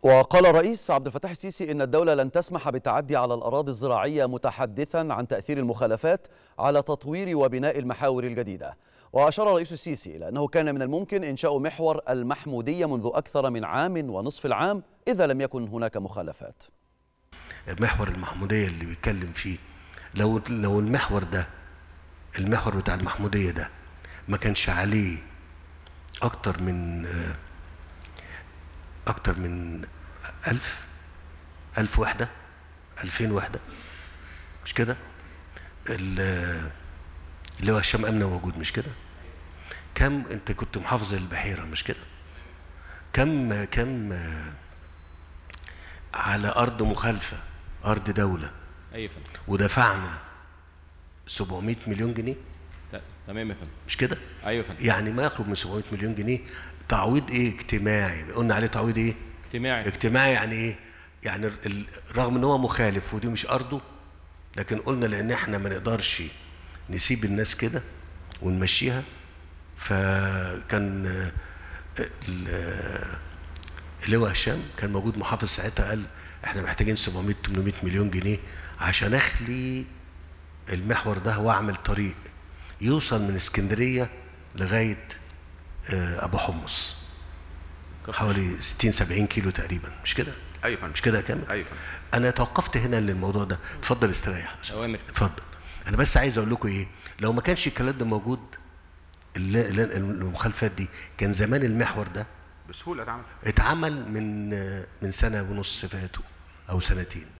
وقال الرئيس عبد الفتاح السيسي إن الدولة لن تسمح بالتعدي على الأراضي الزراعية متحدثا عن تأثير المخالفات على تطوير وبناء المحاور الجديدة وأشار الرئيس السيسي إلى أنه كان من الممكن إنشاء محور المحمودية منذ أكثر من عام ونصف العام إذا لم يكن هناك مخالفات محور المحمودية اللي بيتكلم فيه لو لو المحور ده المحور بتاع المحمودية ده ما كانش عليه أكتر من أكتر من ألف ألف وحدة ألفين وحدة مش كده اللي هو هشام أمنة موجود مش كده كم أنت كنت محافظ البحيرة مش كده كم كم على أرض مخالفة أرض دولة ايوه يا فندم ودفعنا 700 مليون جنيه ت- تمام يا فندم مش كده ايوه يا فندم يعني ما يقرب من 700 مليون جنيه تعويض ايه اجتماعي قلنا عليه تعويض ايه اجتماعي اجتماعي يعني ايه يعني ال- رغم ان هو مخالف ودي مش ارضه لكن قلنا لان احنا ما نقدرش نسيب الناس كده ونمشيها فكان آه، ال- آه، اللواء هشام كان موجود محافظ ساعتها قال احنا محتاجين 700 800 مليون جنيه عشان اخلي المحور ده واعمل طريق يوصل من اسكندريه لغايه آه، ابو حمص حوالي 60 70 كيلو تقريبا مش كده ايوه يا فندم مش كده يا كامل ايوه يا فندم انا توقفت هنا للموضوع ده اتفضل استريح اوامر فندم. اتفضل انا بس عايز اقول لكم ايه لو ما كانش الكلام ده موجود اللي- اللي- المخالفات دي كان زمان المحور ده بسهوله اتعمل اتعمل من من سنه ونص فاتوا او سنتين